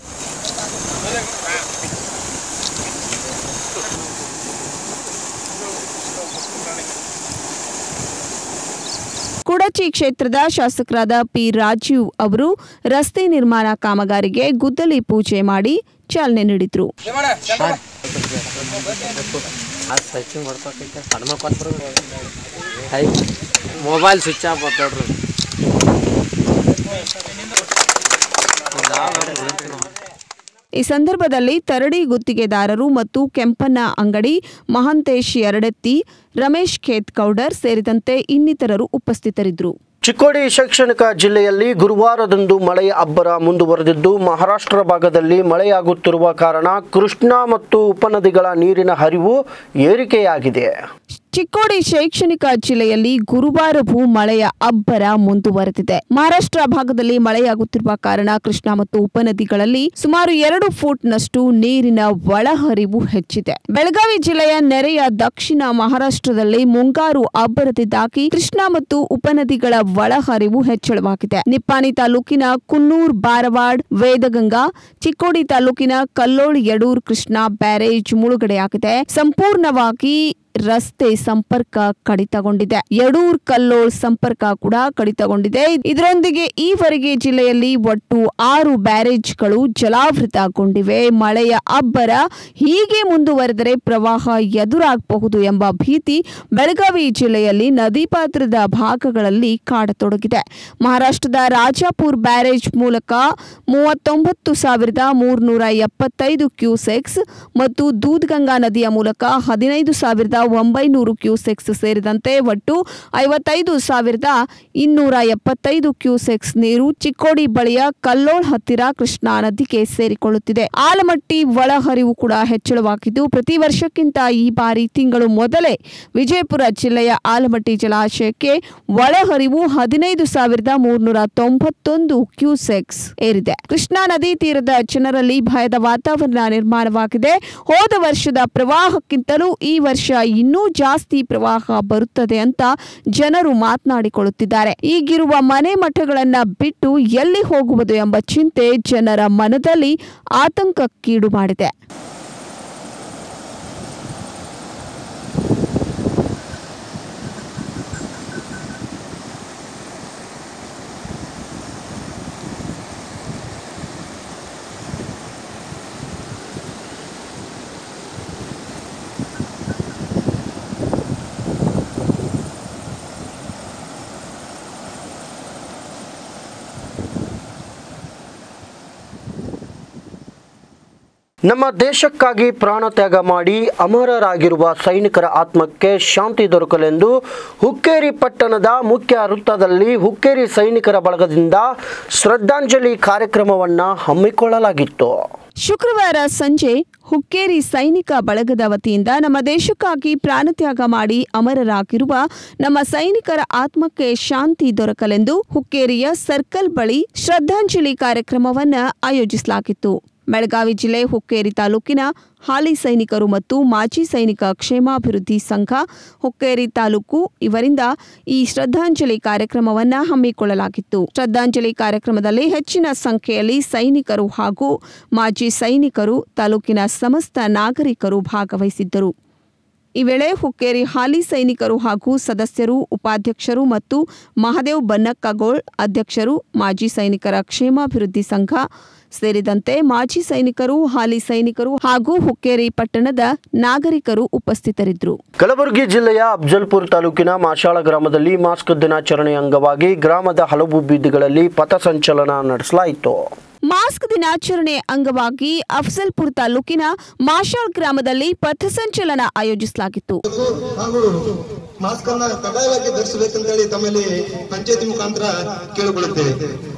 ಕುಡಚಿ ಕ್ಷೇತ್ರದ ಶಾಸಕರಾದ ಪಿ ರಾಜೀವ್ ಅವರು ರಸ್ತೆ ನಿರ್ಮಾಣ ಕಾಮಗಾರಿಗೆ ಗುದ್ದಲಿ ಪೂಜೆ ಮಾಡಿ ಚಾಲನೆ ನೀಡಿದ್ರು ಮೊಬೈಲ್ ಸ್ವಿಚ್ ಆಫ್ ನೋಡ್ರಿ ಈ ಸಂದರ್ಭದಲ್ಲಿ ತರಡಿ ಗುತ್ತಿಗೆದಾರರು ಮತ್ತು ಕೆಂಪಣ್ಣ ಅಂಗಡಿ ಮಹಾಂತೇಶ್ ಎರಡೆತ್ತಿ ರಮೇಶ್ ಖೇತ್ಕೌಡರ್ ಸೇರಿದಂತೆ ಇನ್ನಿತರರು ಉಪಸ್ಥಿತರಿದ್ದರು ಚಿಕ್ಕೋಡಿ ಶೈಕ್ಷಣಿಕ ಜಿಲ್ಲೆಯಲ್ಲಿ ಗುರುವಾರದಂದು ಮಳೆಯ ಅಬ್ಬರ ಮುಂದುವರೆದಿದ್ದು ಮಹಾರಾಷ್ಟ್ರ ಭಾಗದಲ್ಲಿ ಮಳೆಯಾಗುತ್ತಿರುವ ಕಾರಣ ಕೃಷ್ಣಾ ಮತ್ತು ಉಪನದಿಗಳ ನೀರಿನ ಹರಿವು ಏರಿಕೆಯಾಗಿದೆ ಚಿಕ್ಕೋಡಿ ಶೈಕ್ಷಣಿಕ ಜಿಲ್ಲೆಯಲ್ಲಿ ಗುರುವಾರವೂ ಮಳೆಯ ಅಬ್ಬರ ಮುಂದುವರೆದಿದೆ ಮಹಾರಾಷ್ಟ್ರ ಭಾಗದಲ್ಲಿ ಮಳೆಯಾಗುತ್ತಿರುವ ಕಾರಣ ಕೃಷ್ಣಾ ಮತ್ತು ಉಪನದಿಗಳಲ್ಲಿ ಸುಮಾರು ಎರಡು ಫೂಟ್ನಷ್ಟು ನೀರಿನ ಒಳಹರಿವು ಹೆಚ್ಚಿದೆ ಬೆಳಗಾವಿ ಜಿಲ್ಲೆಯ ನೆರೆಯ ದಕ್ಷಿಣ ಮಹಾರಾಷ್ಟ್ರದಲ್ಲಿ ಮುಂಗಾರು ಅಬ್ಬರದಿಂದಾಗಿ ಕೃಷ್ಣಾ ಮತ್ತು ಉಪನದಿಗಳ ಒಳಹರಿವು ಹೆಚ್ಚಳವಾಗಿದೆ ನಿಪ್ಪಾಣಿ ತಾಲೂಕಿನ ಕುನ್ನೂರ್ ಬಾರವಾಡ್ ವೇದಗಂಗಾ ಚಿಕ್ಕೋಡಿ ತಾಲೂಕಿನ ಕಲ್ಲೋಳ್ ಯಡೂರ್ ಕೃಷ್ಣಾ ಬ್ಯಾರೇಜ್ ಮುಳುಗಡೆಯಾಗಿದೆ ಸಂಪೂರ್ಣವಾಗಿ ರಸ್ತೆ ಸಂಪರ್ಕ ಕಡಿತಗೊಂಡಿದೆ ಯಡೂರ್ ಕಲ್ಲೋಳ್ ಸಂಪರ್ಕ ಕೂಡ ಕಡಿತಗೊಂಡಿದೆ ಇದರೊಂದಿಗೆ ಈವರೆಗೆ ಜಿಲ್ಲೆಯಲ್ಲಿ ಒಟ್ಟು ಆರು ಬ್ಯಾರೇಜ್ಗಳು ಜಲಾವೃತಗೊಂಡಿವೆ ಮಳೆಯ ಅಬ್ಬರ ಹೀಗೆ ಮುಂದುವರೆದರೆ ಪ್ರವಾಹ ಎದುರಾಗಬಹುದು ಎಂಬ ಭೀತಿ ಬೆಳಗಾವಿ ಜಿಲ್ಲೆಯಲ್ಲಿ ನದಿ ಪಾತ್ರದ ಭಾಗಗಳಲ್ಲಿ ಕಾಡತೊಡಗಿದೆ ಮಹಾರಾಷ್ಟ್ರದ ರಾಜಾಪುರ್ ಬ್ಯಾರೇಜ್ ಮೂಲಕ ಮೂವತ್ತೊಂಬತ್ತು ಸಾವಿರದ ಮೂರ್ನೂರ ಎಪ್ಪತ್ತೈದು ಕ್ಯೂಸೆಕ್ಸ್ ಮತ್ತು ದೂದ್ಗಂಗಾ ನದಿಯ ಮೂಲಕ ಹದಿನೈದು ಸಾವಿರದ ಒಂಬೈನೂರು ಕ್ಯೂಸೆಕ್ಸ್ ಸೇರಿದಂತೆ ಒಟ್ಟು ಐವತ್ತೈದು ಸಾವಿರದ ಇನ್ನೂರ ಎಪ್ಪತ್ತೈದು ಕ್ಯೂಸೆಕ್ಸ್ ನೀರು ಚಿಕ್ಕೋಡಿ ಬಳಿಯ ಕಲ್ಲೋಳ್ ಹತ್ತಿರ ಕೃಷ್ಣಾ ನದಿಗೆ ಸೇರಿಕೊಳ್ಳುತ್ತಿದೆ ಆಲಮಟ್ಟಿ ಒಳಹರಿವು ಕೂಡ ಹೆಚ್ಚಳವಾಗಿದ್ದು ಪ್ರತಿ ವರ್ಷಕ್ಕಿಂತ ಈ ಬಾರಿ ತಿಂಗಳು ಮೊದಲೇ ವಿಜಯಪುರ ಜಿಲ್ಲೆಯ ಆಲಮಟ್ಟಿ ಜಲಾಶಯಕ್ಕೆ ಒಳಹರಿವು ಹದಿನೈದು ಸಾವಿರದ ಮೂರ್ನೂರ ತೊಂಬತ್ತೊಂದು ಕ್ಯೂಸೆಕ್ಸ್ ಏರಿದೆ ಕೃಷ್ಣಾ ನದಿ ತೀರದ ಜನರಲ್ಲಿ ಭಯದ ವಾತಾವರಣ ನಿರ್ಮಾಣವಾಗಿದೆ ಹೋದ ವರ್ಷದ ಪ್ರವಾಹಕ್ಕಿಂತಲೂ ಈ ವರ್ಷ ಇನ್ನೂ ಜಾಸ್ತಿ ಪ್ರವಾಹ ಬರುತ್ತದೆ ಅಂತ ಜನರು ಮಾತನಾಡಿಕೊಳ್ಳುತ್ತಿದ್ದಾರೆ ಈಗಿರುವ ಮನೆ ಮಠಗಳನ್ನ ಬಿಟ್ಟು ಎಲ್ಲಿ ಹೋಗುವುದು ಎಂಬ ಚಿಂತೆ ಜನರ ಮನದಲ್ಲಿ ಆತಂಕಕ್ಕೀಡು ಮಾಡಿದೆ ನಮ್ಮ ದೇಶಕ್ಕಾಗಿ ಪ್ರಾಣ ತ್ಯಾಗ ಮಾಡಿ ಅಮರರಾಗಿರುವ ಸೈನಿಕರ ಆತ್ಮಕ್ಕೆ ಶಾಂತಿ ದೊರಕಲೆಂದು ಹುಕ್ಕೇರಿ ಪಟ್ಟಣದ ಮುಖ್ಯ ವೃತ್ತದಲ್ಲಿ ಹುಕ್ಕೇರಿ ಸೈನಿಕರ ಬಳಗದಿಂದ ಶ್ರದ್ಧಾಂಜಲಿ ಕಾರ್ಯಕ್ರಮವನ್ನು ಹಮ್ಮಿಕೊಳ್ಳಲಾಗಿತ್ತು ಶುಕ್ರವಾರ ಸಂಜೆ ಹುಕ್ಕೇರಿ ಸೈನಿಕ ಬಳಗದ ವತಿಯಿಂದ ನಮ್ಮ ದೇಶಕ್ಕಾಗಿ ಪ್ರಾಣತ್ಯಾಗ ಮಾಡಿ ಅಮರರಾಗಿರುವ ನಮ್ಮ ಸೈನಿಕರ ಆತ್ಮಕ್ಕೆ ಶಾಂತಿ ದೊರಕಲೆಂದು ಹುಕ್ಕೇರಿಯ ಸರ್ಕಲ್ ಬಳಿ ಶ್ರದ್ಧಾಂಜಲಿ ಕಾರ್ಯಕ್ರಮವನ್ನು ಆಯೋಜಿಸಲಾಗಿತ್ತು ಬೆಳಗಾವಿ ಜಿಲ್ಲೆ ಹುಕ್ಕೇರಿ ತಾಲೂಕಿನ ಹಾಲಿ ಸೈನಿಕರು ಮತ್ತು ಮಾಜಿ ಸೈನಿಕ ಕ್ಷೇಮಾಭಿವೃದ್ಧಿ ಸಂಘ ಹುಕ್ಕೇರಿ ತಾಲೂಕು ಇವರಿಂದ ಈ ಶ್ರದ್ಧಾಂಜಲಿ ಕಾರ್ಯಕ್ರಮವನ್ನು ಹಮ್ಮಿಕೊಳ್ಳಲಾಗಿತ್ತು ಶ್ರದ್ಧಾಂಜಲಿ ಕಾರ್ಯಕ್ರಮದಲ್ಲಿ ಹೆಚ್ಚಿನ ಸಂಖ್ಯೆಯಲ್ಲಿ ಸೈನಿಕರು ಹಾಗೂ ಮಾಜಿ ಸೈನಿಕರು ತಾಲೂಕಿನ ಸಮಸ್ತ ನಾಗರಿಕರು ಭಾಗವಹಿಸಿದ್ದರು ಈ ವೇಳೆ ಹುಕ್ಕೇರಿ ಹಾಲಿ ಸೈನಿಕರು ಹಾಗೂ ಸದಸ್ಯರು ಉಪಾಧ್ಯಕ್ಷರು ಮತ್ತು ಮಹದೇವ್ ಬನ್ನಕ್ಕಗೋಳ್ ಅಧ್ಯಕ್ಷರು ಮಾಜಿ ಸೈನಿಕರ ಕ್ಷೇಮಾಭಿವೃದ್ಧಿ ಸಂಘ ಸೇರಿದಂತೆ ಮಾಜಿ ಸೈನಿಕರು ಹಾಲಿ ಸೈನಿಕರು ಹಾಗೂ ಹುಕ್ಕೇರಿ ಪಟ್ಟಣದ ನಾಗರಿಕರು ಉಪಸ್ಥಿತರಿದ್ದರು ಕಲಬುರಗಿ ಜಿಲ್ಲೆಯ ಅಫ್ಜಲ್ಪುರ್ ತಾಲೂಕಿನ ಮಾಶಾಳ ಗ್ರಾಮದಲ್ಲಿ ಮಾಸ್ಕ್ ದಿನಾಚರಣೆ ಅಂಗವಾಗಿ ಗ್ರಾಮದ ಹಲವು ಬೀದಿಗಳಲ್ಲಿ ಪಥಸಂಚಲನ ನಡೆಸಲಾಯಿತು ಮಾಸ್ಕ್ ದಿನಾಚರಣೆ ಅಂಗವಾಗಿ ಅಫ್ಜಲ್ಪುರ್ ತಾಲೂಕಿನ ಮಾಶಾಳ್ ಗ್ರಾಮದಲ್ಲಿ ಪಥಸಂಚಲನ ಆಯೋಜಿಸಲಾಗಿತ್ತು ಹಾಗೂ ಮಾಸ್ಕ್ ಅನ್ನ ಕಡ್ಡಾಯವಾಗಿ ಧರಿಸಬೇಕಂತೇಳಿ ತಮ್ಮಲ್ಲಿ ಪಂಚಾಯತಿ ಮುಖಾಂತರ ಕೇಳಿಕೊಳ್ಳುತ್ತೇವೆ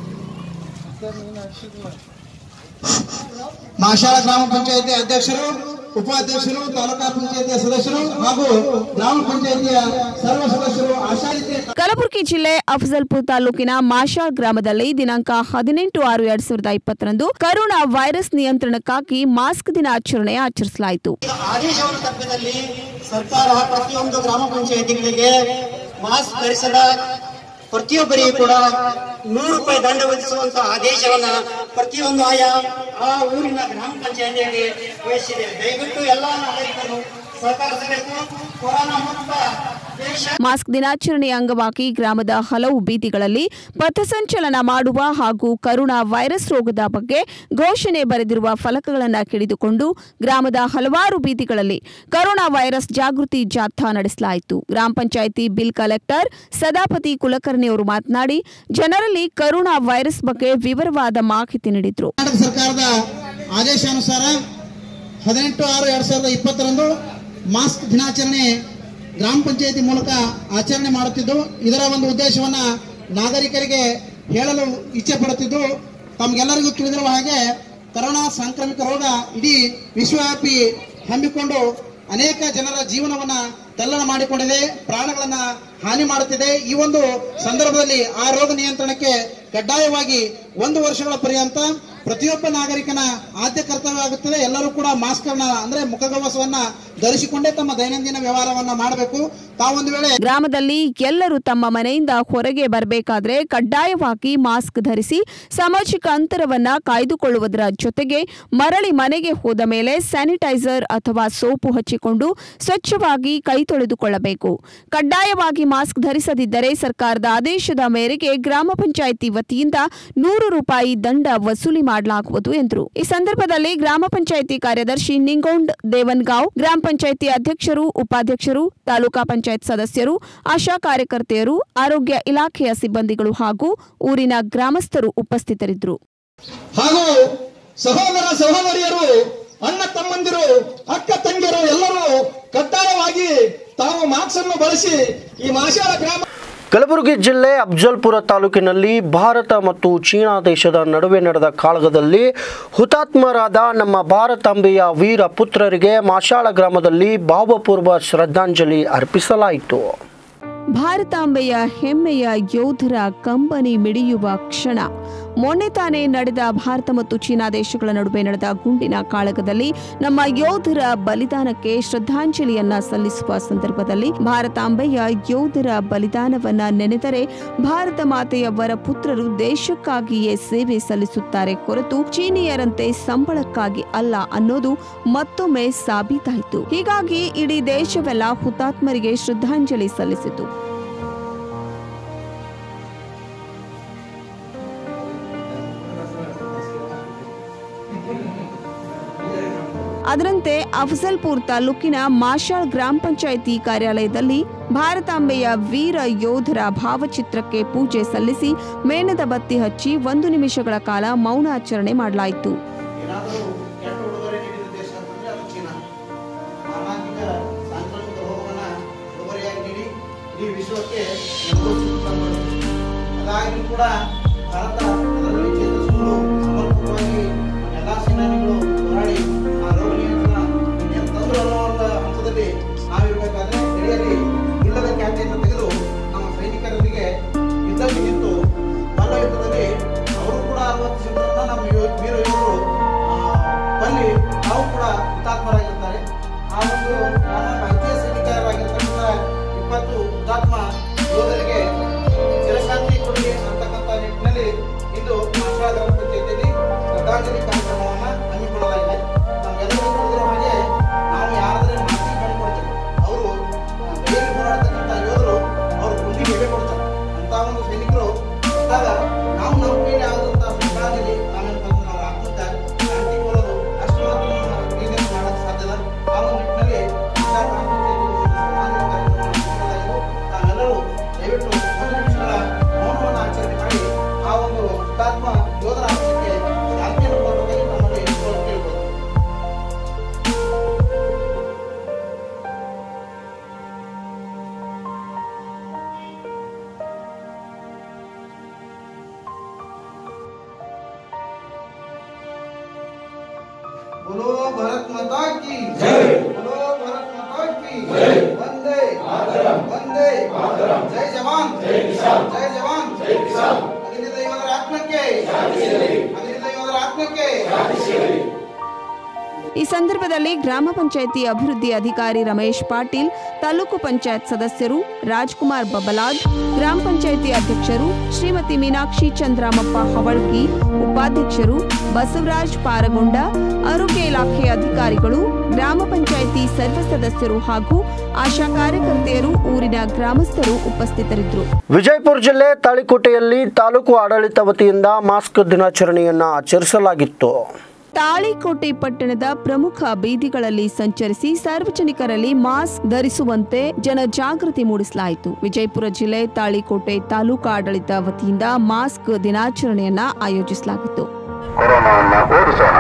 ಮಾಶಾಳ ಗ್ರಾಮ ಪಂಚಾಯತಿ ಅಧ್ಯಕ್ಷರು ಉಪಾಧ್ಯಕ್ಷರು ತಾಲೂಕಾ ಪಂಚಾಯತಿಯ ಸದಸ್ಯರು ಹಾಗೂ ಗ್ರಾಮ ಪಂಚಾಯತಿಯ ಸರ್ವ ಸದಸ್ಯರು ಆಶಾಯಿತ ಕಲಬುರಗಿ ಜಿಲ್ಲೆ ಅಫಜಲ್ಪುರ್ ತಾಲೂಕಿನ ಮಾಶಾಳ್ ಗ್ರಾಮದಲ್ಲಿ ದಿನಾಂಕ ಹದಿನೆಂಟು ಆರು ಎರಡ್ ಸಾವಿರದ ಇಪ್ಪತ್ತರಂದು ಕರೋನಾ ವೈರಸ್ ನಿಯಂತ್ರಣಕ್ಕಾಗಿ ಮಾಸ್ಕ್ ದಿನಾಚರಣೆ ಆಚರಿಸಲಾಯಿತು ಆದೇಶವನ್ನು ತಪ್ಪಿದಲ್ಲಿ ಸರ್ಕಾರ ಪ್ರತಿಯೊಂದು ಗ್ರಾಮ ಪಂಚಾಯತಿಗಳಿಗೆ ಮಾಸ್ಕ್ ಧರಿಸದ ಪ್ರತಿಯೊಬ್ಬರಿಗೂ ಕೂಡ ನೂರು ರೂಪಾಯಿ ದಂಡ ವಿಧಿಸುವಂತಹ ಆದೇಶವನ್ನ ಪ್ರತಿಯೊಂದು ಆಯಾ ಆ ಊರಿನ ಗ್ರಾಮ ಪಂಚಾಯತಿಯಲ್ಲಿ ವಹಿಸಿದೆ ದಯವಿಟ್ಟು ಎಲ್ಲಾ ನಾಗರಿಕರು ಸಹಕರಿಸಬೇಕು ಕೊರೋನಾ ಮುಕ್ತ ದೇಶ ಮಾಸ್ಕ್ ದಿನಾಚರಣೆಯ ಅಂಗವಾಗಿ ಗ್ರಾಮದ ಹಲವು ಬೀದಿಗಳಲ್ಲಿ ಪಥಸಂಚಲನ ಮಾಡುವ ಹಾಗೂ ಕರೋನಾ ವೈರಸ್ ರೋಗದ ಬಗ್ಗೆ ಘೋಷಣೆ ಬರೆದಿರುವ ಫಲಕಗಳನ್ನು ಕಿಡಿದುಕೊಂಡು ಗ್ರಾಮದ ಹಲವಾರು ಬೀದಿಗಳಲ್ಲಿ ಕರೋನಾ ವೈರಸ್ ಜಾಗೃತಿ ಜಾಥಾ ನಡೆಸಲಾಯಿತು ಗ್ರಾಮ ಪಂಚಾಯಿತಿ ಬಿಲ್ ಕಲೆಕ್ಟರ್ ಸದಾಪತಿ ಕುಲಕರ್ಣಿ ಅವರು ಮಾತನಾಡಿ ಜನರಲ್ಲಿ ಕರೋನಾ ವೈರಸ್ ಬಗ್ಗೆ ವಿವರವಾದ ಮಾಹಿತಿ ನೀಡಿದರು ಕರ್ನಾಟಕ ಸರ್ಕಾರದ ಆದೇಶಾನುಸಾರ ಹದಿನೆಂಟು ಆರು ಎರಡ್ ಸಾವಿರದ ಇಪ್ಪತ್ತರಂದು ಮಾಸ್ಕ್ ದಿನಾಚರಣೆ ಗ್ರಾಮ ಪಂಚಾಯತಿ ಮೂಲಕ ಆಚರಣೆ ಮಾಡುತ್ತಿದ್ದು ಇದರ ಒಂದು ಉದ್ದೇಶವನ್ನ ನಾಗರಿಕರಿಗೆ ಹೇಳಲು ಇಚ್ಛೆ ಪಡುತ್ತಿದ್ದು ತಮಗೆಲ್ಲರಿಗೂ ತಿಳಿದಿರುವ ಹಾಗೆ ಕರೋನಾ ಸಾಂಕ್ರಾಮಿಕ ರೋಗ ಇಡೀ ವಿಶ್ವವ್ಯಾಪಿ ಹಮ್ಮಿಕೊಂಡು ಅನೇಕ ಜನರ ಜೀವನವನ್ನ ತಲ್ಲಣ ಮಾಡಿಕೊಂಡಿದೆ ಪ್ರಾಣಗಳನ್ನ ಹಾನಿ ಮಾಡುತ್ತಿದೆ ಈ ಒಂದು ಸಂದರ್ಭದಲ್ಲಿ ಆ ರೋಗ ನಿಯಂತ್ರಣಕ್ಕೆ ಕಡ್ಡಾಯವಾಗಿ ಒಂದು ವರ್ಷಗಳ ಪರ್ಯಂತ ಪ್ರತಿಯೊಬ್ಬ ನಾಗರಿಕನ ಆದ್ಯ ಕರ್ತವ್ಯವಾಗುತ್ತದೆ ಎಲ್ಲರೂ ಕೂಡ ಮಾಸ್ಕ್ ಅನ್ನ ಅಂದ್ರೆ ಮುಖಗವಸವನ್ನ ಧರಿಸಿಕೊಂಡೇ ತಮ್ಮ ದೈನಂದಿನ ವ್ಯವಹಾರವನ್ನ ಮಾಡಬೇಕು ತಾವೊಂದು ವೇಳೆ ಗ್ರಾಮದಲ್ಲಿ ಎಲ್ಲರೂ ತಮ್ಮ ಮನೆಯಿಂದ ಹೊರಗೆ ಬರಬೇಕಾದ್ರೆ ಕಡ್ಡಾಯವಾಗಿ ಮಾಸ್ಕ್ ಧರಿಸಿ ಸಾಮಾಜಿಕ ಅಂತರವನ್ನ ಕಾಯ್ದುಕೊಳ್ಳುವುದರ ಜೊತೆಗೆ ಮರಳಿ ಮನೆಗೆ ಹೋದ ಮೇಲೆ ಸ್ಯಾನಿಟೈಸರ್ ಅಥವಾ ಸೋಪು ಹಚ್ಚಿಕೊಂಡು ಸ್ವಚ್ಛವಾಗಿ ಕೈ ತೊಳೆದುಕೊಳ್ಳಬೇಕು ಕಡ್ಡಾಯವಾಗಿ ಮಾಸ್ಕ್ ಧರಿಸದಿದ್ದರೆ ಸರ್ಕಾರದ ಆದೇಶದ ಮೇರೆಗೆ ಗ್ರಾಮ ಪಂಚಾಯಿತಿ ವತಿಯಿಂದ ನೂರು ರೂಪಾಯಿ ದಂಡ ವಸೂಲಿ ಮಾಡಲಾಗುವುದು ಎಂದರು ಈ ಸಂದರ್ಭದಲ್ಲಿ ಗ್ರಾಮ ಪಂಚಾಯಿತಿ ಕಾರ್ಯದರ್ಶಿ ನಿಂಗೋಂಡ್ ದೇವನ್ಗಾಂವ್ ಗ್ರಾಮ ಪಂಚಾಯಿತಿ ಅಧ್ಯಕ್ಷರು ಉಪಾಧ್ಯಕ್ಷರು ತಾಲೂಕಾ ಪಂಚಾಯತ್ ಸದಸ್ಯರು ಆಶಾ ಕಾರ್ಯಕರ್ತೆಯರು ಆರೋಗ್ಯ ಇಲಾಖೆಯ ಸಿಬ್ಬಂದಿಗಳು ಹಾಗೂ ಊರಿನ ಗ್ರಾಮಸ್ಥರು ಉಪಸ್ಥಿತರಿದ್ದರು ಹಾಗೂ ಸಹೋದರ ಸಹೋದರಿಯರು ಅಣ್ಣ ತಮ್ಮಂದಿರು ಅಕ್ಕ ತಂಗಿಯರು ಎಲ್ಲರೂ ಕಡ್ಡಾಯವಾಗಿ ತಾವು ಮಾಸ್ಕ್ ಅನ್ನು ಬಳಸಿ ಈ ಮಾಶಾಳ ಗ್ರಾಮ ಕಲಬುರಗಿ ಜಿಲ್ಲೆ ಅಫ್ಜಲ್ಪುರ ತಾಲೂಕಿನಲ್ಲಿ ಭಾರತ ಮತ್ತು ಚೀನಾ ದೇಶದ ನಡುವೆ ನಡೆದ ಕಾಳಗದಲ್ಲಿ ಹುತಾತ್ಮರಾದ ನಮ್ಮ ಭಾರತಾಂಬೆಯ ವೀರ ಪುತ್ರರಿಗೆ ಮಾಶಾಳ ಗ್ರಾಮದಲ್ಲಿ ಭಾವಪೂರ್ವ ಶ್ರದ್ಧಾಂಜಲಿ ಅರ್ಪಿಸಲಾಯಿತು ಭಾರತಾಂಬೆಯ ಹೆಮ್ಮೆಯ ಯೋಧರ ಕಂಬನಿ ಮಿಡಿಯುವ ಕ್ಷಣ ಮೊನ್ನೆ ತಾನೇ ನಡೆದ ಭಾರತ ಮತ್ತು ಚೀನಾ ದೇಶಗಳ ನಡುವೆ ನಡೆದ ಗುಂಡಿನ ಕಾಳಗದಲ್ಲಿ ನಮ್ಮ ಯೋಧರ ಬಲಿದಾನಕ್ಕೆ ಶ್ರದ್ಧಾಂಜಲಿಯನ್ನ ಸಲ್ಲಿಸುವ ಸಂದರ್ಭದಲ್ಲಿ ಭಾರತಾಂಬೆಯ ಯೋಧರ ಬಲಿದಾನವನ್ನ ನೆನೆದರೆ ಭಾರತ ಮಾತೆಯ ವರ ಪುತ್ರರು ದೇಶಕ್ಕಾಗಿಯೇ ಸೇವೆ ಸಲ್ಲಿಸುತ್ತಾರೆ ಹೊರತು ಚೀನಿಯರಂತೆ ಸಂಬಳಕ್ಕಾಗಿ ಅಲ್ಲ ಅನ್ನೋದು ಮತ್ತೊಮ್ಮೆ ಸಾಬೀತಾಯಿತು ಹೀಗಾಗಿ ಇಡೀ ದೇಶವೆಲ್ಲ ಹುತಾತ್ಮರಿಗೆ ಶ್ರದ್ಧಾಂಜಲಿ ಸಲ್ಲಿಸಿತು ಅದರಂತೆ ಅಫಜಲ್ಪುರ್ ತಾಲೂಕಿನ ಮಾಶಾಳ್ ಗ್ರಾಮ ಪಂಚಾಯಿತಿ ಕಾರ್ಯಾಲಯದಲ್ಲಿ ಭಾರತಾಂಬೆಯ ವೀರ ಯೋಧರ ಭಾವಚಿತ್ರಕ್ಕೆ ಪೂಜೆ ಸಲ್ಲಿಸಿ ಮೇಣದ ಬತ್ತಿ ಹಚ್ಚಿ ಒಂದು ನಿಮಿಷಗಳ ಕಾಲ ಮೌನಾಚರಣೆ ಮಾಡಲಾಯಿತು ಏನಾದರೂ ಕೆಟ್ಟ ಉಡುಗೊರೆ ನೀಡಿದ ದೇಶ ಅಂತಂದ್ರೆ ಅದು ಚೀನಾ ಮಾರಣಾಂತಿಕ ಸಾಂಕ್ರಾಮಿಕ ರೋಗವನ್ನ ಉಡುಗೊರೆಯಾಗಿ ನೀಡಿ ಇಡೀ ವಿಶ್ವಕ್ಕೆ ನೆರವೇರಿಸುತ್ತಾ ಮಾಡಿದೆ. ಅದಾಗಿಯೂ ಕೂಡ ಭಾರತ ಅದರಲ್ಲಿ ಚೇತರಿಸಿಕೊಂಡು ಸಮರ್ಪಕವಾಗಿ ಎಲ್ಲ ಸೇನಾನಿಗಳು ಹೋರಾಡಿ ಆ ರೋಗ ನಿಯಂತ್ರಣ ಇನ್ನೇನು ತಂದ್ರು ಅನ್ನೋ ಹಂತದಲ್ಲಿ ನಾವಿರಬೇಕಾದ್ರೆ ಗಡಿಯಲ್ಲಿ ಇಲ್ಲದ ಖ್ಯಾತಿಯನ್ನು ತೆಗೆದು ನಮ್ಮ ಸೈನಿಕರೊಂದಿಗೆ ಯುದ್ಧಕ್ಕೆ ನಿಂತು ಮಲ್ಲ ಯುದ್ಧದಲ್ಲಿ ಅವರು ಕೂಡ ಅರವತ್ತು ಸಿಬ್ಬಂದ ನಮ್ಮ ಯೋ- ವೀರ ಯೋಧರು ಬಲ್ಲಿ ನಾವು ಕೂಡ ಹುತಾತ್ಮರಾಗಿರ್ತಾರೆ ಆ ಒಂದು ನಮ್ಮ ಭಾರತೀಯ ಸೈನಿಕರಾಗಿರ್ತಕ್ಕಂಥ ಇಪ್ಪತ್ತು ಹುತಾತ್ಮ ಯೋಧರಿಗೆ ಚಿರಶಾಂತಿ ಕೊಡಲಿ ಅಂತಕ್ಕಂಥ ನಿಟ್ಟಿನಲ್ಲಿ ಇಂದು ಮಾಶಾ ಗ್ರಾಮ ಪಂಚಾಯತಿಯಲ್ಲಿ ಶ್ರದ್ಧಾಂಜಲಿ ಕಾರ್ಯಕ್ರಮವನ್ನು ಹಮ್ಮಿಕೊಳ್ಳಲಾಗಿದೆ ನಮ್ಗೆಲ್ಲರಿಗೂ ತಿಳಿದಿರೋ ಹಾಗೆ ನಾವು ಯಾರಾದ್ರೆ ಮಾಸಿಗೆ ಮಾಡಿಕೊಡ್ತೀವಿ बोलो भारत माता की जय बोलो भारत माता की जय वंदे वंदे जय जवान जय किसान जय जवान जय किसान ಅಗ್ನಿ ದೈವದ ಆತ್ಮಕ್ಕೆ ಅಗ್ನಿ ದೈವದ ಆತ್ಮಕ್ಕೆ ಈ ಸಂದರ್ಭದಲ್ಲಿ ಗ್ರಾಮ ಪಂಚಾಯಿತಿ ಅಭಿವೃದ್ಧಿ ಅಧಿಕಾರಿ ರಮೇಶ್ ಪಾಟೀಲ್ ತಾಲೂಕು ಪಂಚಾಯತ್ ಸದಸ್ಯರು ರಾಜ್ಕುಮಾರ್ ಬಬಲಾದ್ ಗ್ರಾಮ ಪಂಚಾಯಿತಿ ಅಧ್ಯಕ್ಷರು ಶ್ರೀಮತಿ ಮೀನಾಕ್ಷಿ ಚಂದ್ರಾಮಪ್ಪ ಹವಳ್ಕಿ ಉಪಾಧ್ಯಕ್ಷರು ಬಸವರಾಜ್ ಪಾರಗೊಂಡ ಆರೋಗ್ಯ ಇಲಾಖೆ ಅಧಿಕಾರಿಗಳು ಗ್ರಾಮ ಪಂಚಾಯಿತಿ ಸರ್ವ ಸದಸ್ಯರು ಹಾಗೂ ಆಶಾ ಕಾರ್ಯಕರ್ತೆಯರು ಊರಿನ ಗ್ರಾಮಸ್ಥರು ಉಪಸ್ಥಿತರಿದ್ದರು ವಿಜಯಪುರ ಜಿಲ್ಲೆ ತಾಳಿಕೋಟೆಯಲ್ಲಿ ತಾಲೂಕು ಆಡಳಿತ ವತಿಯಿಂದ ಮಾಸ್ಕ್ ದಿನಾಚರಣೆಯನ್ನ ಆಚರಿಸಲಾಗಿತ್ತು ತಾಳಿಕೋಟೆ ಪಟ್ಟಣದ ಪ್ರಮುಖ ಬೀದಿಗಳಲ್ಲಿ ಸಂಚರಿಸಿ ಸಾರ್ವಜನಿಕರಲ್ಲಿ ಮಾಸ್ಕ್ ಧರಿಸುವಂತೆ ಜನಜಾಗೃತಿ ಮೂಡಿಸಲಾಯಿತು ವಿಜಯಪುರ ಜಿಲ್ಲೆ ತಾಳಿಕೋಟೆ ತಾಲೂಕು ಆಡಳಿತ ವತಿಯಿಂದ ಮಾಸ್ಕ್ ದಿನಾಚರಣೆಯನ್ನ ಆಯೋಜಿಸಲಾಗಿತ್ತು ಕೊರೋನಾವನ್ನು ಓಡಿಸೋಣ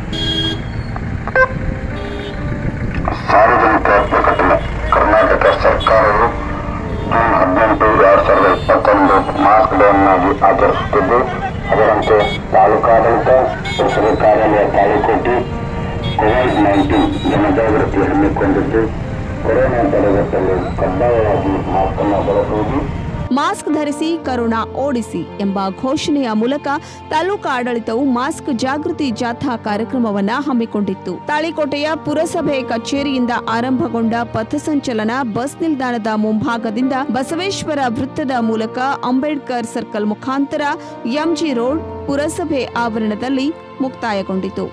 ಸಾರ್ವಜನಿಕ ಪ್ರಕಟಣೆ ಕರ್ನಾಟಕ ಸರ್ಕಾರವು ಜೂನ್ ಹದಿನೆಂಟು ಎರಡ್ ಸಾವಿರದ ಇಪ್ಪತ್ತೊಂದು ಮಾಸ್ಕ್ ಡೇ ಅನ್ನಾಗಿ ಆಚರಿಸುತ್ತಿದ್ದು ಅದರಂತೆ ತಾಲೂಕಾಡಳಿತ ಪುರಸಭೆ ಕಾರ್ಯಾಲಯ ತಾಳಿಕೋಟೆ ಕೋವಿಡ್ ನೈನ್ಟೀನ್ ಜನಜಾಗೃತಿ ಹಮ್ಮಿಕೊಂಡಿದ್ದು ಕೊರೋನಾ ತಡೆಗಟ್ಟಲು ಕಡ್ಡಾಯವಾಗಿ ಮಾಸ್ಕ್ ಅನ್ನು ಬಳಸುವುದು ಮಾಸ್ಕ್ ಧರಿಸಿ ಕರೋನಾ ಓಡಿಸಿ ಎಂಬ ಘೋಷಣೆಯ ಮೂಲಕ ತಾಲೂಕು ಆಡಳಿತವು ಮಾಸ್ಕ್ ಜಾಗೃತಿ ಜಾಥಾ ಕಾರ್ಯಕ್ರಮವನ್ನ ಹಮ್ಮಿಕೊಂಡಿತ್ತು ತಾಳಿಕೋಟೆಯ ಪುರಸಭೆ ಕಚೇರಿಯಿಂದ ಆರಂಭಗೊಂಡ ಪಥಸಂಚಲನ ಬಸ್ ನಿಲ್ದಾಣದ ಮುಂಭಾಗದಿಂದ ಬಸವೇಶ್ವರ ವೃತ್ತದ ಮೂಲಕ ಅಂಬೇಡ್ಕರ್ ಸರ್ಕಲ್ ಮುಖಾಂತರ ಎಂಜಿ ರೋಡ್ ಪುರಸಭೆ ಆವರಣದಲ್ಲಿ ಮುಕ್ತಾಯಗೊಂಡಿತು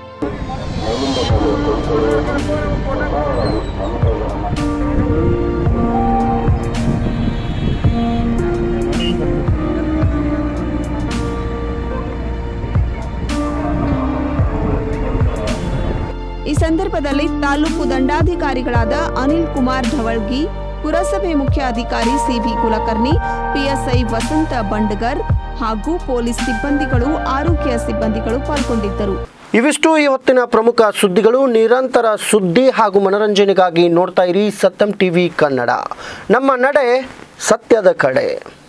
ಈ ಸಂದರ್ಭದಲ್ಲಿ ತಾಲೂಕು ದಂಡಾಧಿಕಾರಿಗಳಾದ ಅನಿಲ್ ಕುಮಾರ್ ಧವಳ್ಗಿ ಪುರಸಭೆ ಮುಖ್ಯ ಅಧಿಕಾರಿ ಸಿವಿ ಕುಲಕರ್ಣಿ ಪಿಎಸ್ಐ ವಸಂತ ಬಂಡಗರ್ ಹಾಗೂ ಪೊಲೀಸ್ ಸಿಬ್ಬಂದಿಗಳು ಆರೋಗ್ಯ ಸಿಬ್ಬಂದಿಗಳು ಪಾಲ್ಗೊಂಡಿದ್ದರು ಇವಿಷ್ಟು ಈ ಹೊತ್ತಿನ ಪ್ರಮುಖ ಸುದ್ದಿಗಳು ನಿರಂತರ ಸುದ್ದಿ ಹಾಗೂ ಮನರಂಜನೆಗಾಗಿ ನೋಡ್ತಾ ಇರಿ ಸತ್ಯಂ ಟಿವಿ ಕನ್ನಡ ನಮ್ಮ ನಡೆ ಸತ್ಯದ ಕಡೆ